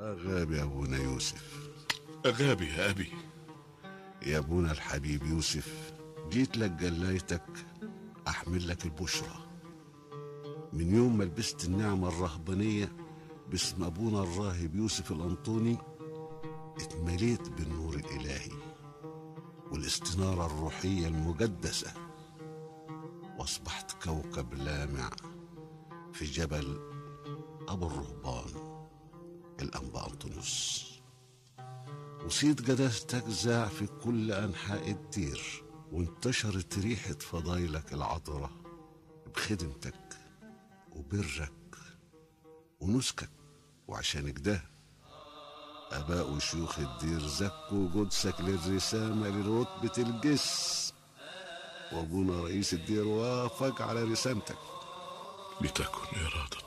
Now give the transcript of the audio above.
غاب يا ابونا يوسف أغابي يا أبي يا ابونا الحبيب يوسف جيت لك جلايتك احمل لك البشرى من يوم ما لبست النعمة الرهبانية باسم ابونا الراهب يوسف الانطوني اتمليت بالنور الالهي والاستنارة الروحية المقدسة واصبحت كوكب لامع في جبل ابو الرهبان الانبا انطونيوس وصيت قداستك زاع في كل انحاء الدير وانتشرت ريحة فضايلك العطرة بخدمتك وبرك ونسكك وعشان كده آباء وشيوخ الدير زكوا قدسك للرسامة لرتبة الجس وأبونا رئيس الدير وافق على رسامتك لتكن إرادة